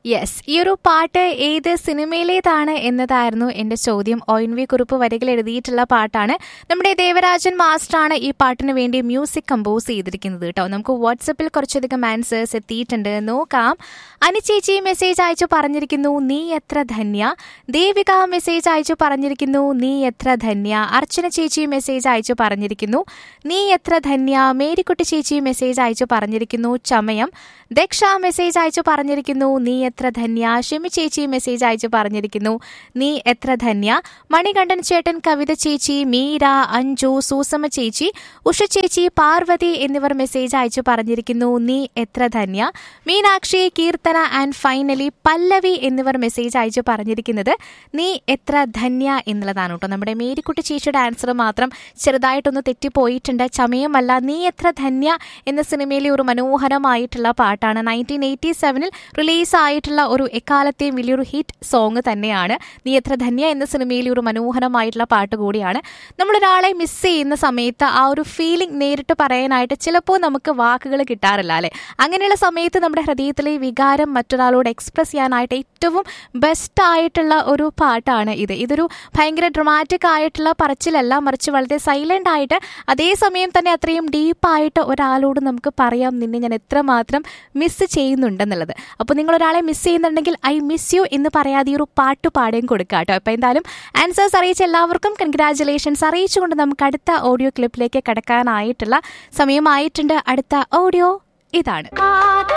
yes ഈ ഒരു പാട്ട് ഏത് സിനിമയിലേതാണ് എന്നതായിരുന്നു എന്റെ ചോദ്യം ഒ എൻ വി കുറിപ്പ് വരികൾ എഴുതിയിട്ടുള്ള പാട്ടാണ് നമ്മുടെ ദേവരാജൻ മാസ്റ്ററാണ് ഈ പാട്ടിന് വേണ്ടി മ്യൂസിക് കമ്പോസ് ചെയ്തിരിക്കുന്നത് കേട്ടോ നമുക്ക് വാട്സപ്പിൽ കുറച്ചധികം ആൻസേഴ്സ് എത്തിയിട്ടുണ്ട് നോക്കാം അനുചേച്ചി മെസ്സേജ് അയച്ചു പറഞ്ഞിരിക്കുന്നു നീ എത്ര ധന്യ ദേവിക മെസ്സേജ് അയച്ചു പറഞ്ഞിരിക്കുന്നു നീ എത്ര ധന്യ അർച്ചന ചേച്ചി മെസ്സേജ് അയച്ചു പറഞ്ഞിരിക്കുന്നു നീ എത്ര ധന്യ മേരിക്കുട്ടി ചേച്ചി മെസ്സേജ് അയച്ചു പറഞ്ഞിരിക്കുന്നു ചമയം ദക്ഷ മെസ്സേജ് അയച്ചു പറഞ്ഞിരിക്കുന്നു നീ എത്ര ധന്യ ഷിമി ചേച്ചി മെസ്സേജ് അയച്ചു പറഞ്ഞിരിക്കുന്നു നീ എത്ര ധന്യ മണികണ്ഠൻ ചേട്ടൻ കവിത ചേച്ചി മീര അഞ്ജു സൂസമ ചേച്ചി ഉഷ ചേച്ചി പാർവതി എന്നിവർ മെസ്സേജ് അയച്ചു പറഞ്ഞിരിക്കുന്നു നീ എത്ര ധന്യ മീനാക്ഷി കീർത്തന ആൻഡ് ഫൈനലി പല്ലവി എന്നിവർ മെസ്സേജ് അയച്ചു പറഞ്ഞിരിക്കുന്നത് നീ എത്ര ധന്യ എന്നുള്ളതാണ് കേട്ടോ നമ്മുടെ മേരിക്കുട്ടി ചേച്ചിയുടെ ആൻസർ മാത്രം ചെറുതായിട്ടൊന്ന് തെറ്റിപ്പോയിട്ടുണ്ട് ചമയമല്ല നീ എത്ര ധന്യ എന്ന സിനിമയിലെ ഒരു മനോഹരമായിട്ടുള്ള പാട്ടാണ് നയൻറ്റീൻ എയ്റ്റി സെവനിൽ റിലീസ് ആയിട്ടുള്ള ഒരു എക്കാലത്തെയും വലിയൊരു ഹിറ്റ് സോങ് തന്നെയാണ് നീ എത്ര ധന്യ എന്ന സിനിമയിലെ ഒരു മനോഹരമായിട്ടുള്ള പാട്ട് കൂടിയാണ് നമ്മളൊരാളെ മിസ് ചെയ്യുന്ന സമയത്ത് ആ ഒരു ഫീലിംഗ് നേരിട്ട് പറയാനായിട്ട് ചിലപ്പോൾ നമുക്ക് വാക്കുകൾ കിട്ടാറില്ല അല്ലെ അങ്ങനെയുള്ള സമയത്ത് നമ്മുടെ ഹൃദയത്തിലെ വികാരം മറ്റൊരാളോട് എക്സ്പ്രസ് ചെയ്യാനായിട്ട് ഏറ്റവും ബെസ്റ്റ് ആയിട്ടുള്ള ഒരു പാട്ടാണ് ഇത് ഇതൊരു ഭയങ്കര ഡ്രമാറ്റിക് ആയിട്ടുള്ള പറച്ചിലല്ല മറിച്ച് വളരെ സൈലന്റ് ആയിട്ട് അതേസമയം തന്നെ അത്രയും ഡീപ്പായിട്ട് ഒരാളോട് നമുക്ക് പറയാം നിന്നെ ഞാൻ എത്രമാത്രം മിസ് ചെയ്യുന്നുണ്ടെന്നുള്ളത് അപ്പോൾ നിങ്ങൾ ഒരാളെ മിസ് ചെയ്യുന്നുണ്ടെങ്കിൽ ഐ മിസ് യു എന്ന് പറയാതെ ഈ ഒരു പാട്ട് പാടുകയും കൊടുക്കുക കേട്ടോ അപ്പോൾ എന്തായാലും ആൻസേഴ്സ് അറിയിച്ച എല്ലാവർക്കും കൺഗ്രാറ്റുലേഷൻസ് അറിയിച്ചുകൊണ്ട് നമുക്ക് അടുത്ത ഓഡിയോ ക്ലിപ്പിലേക്ക് കടക്കാനായിട്ടുള്ള സമയമായിട്ടുണ്ട് അടുത്ത ഓഡിയോ ഇതാണ്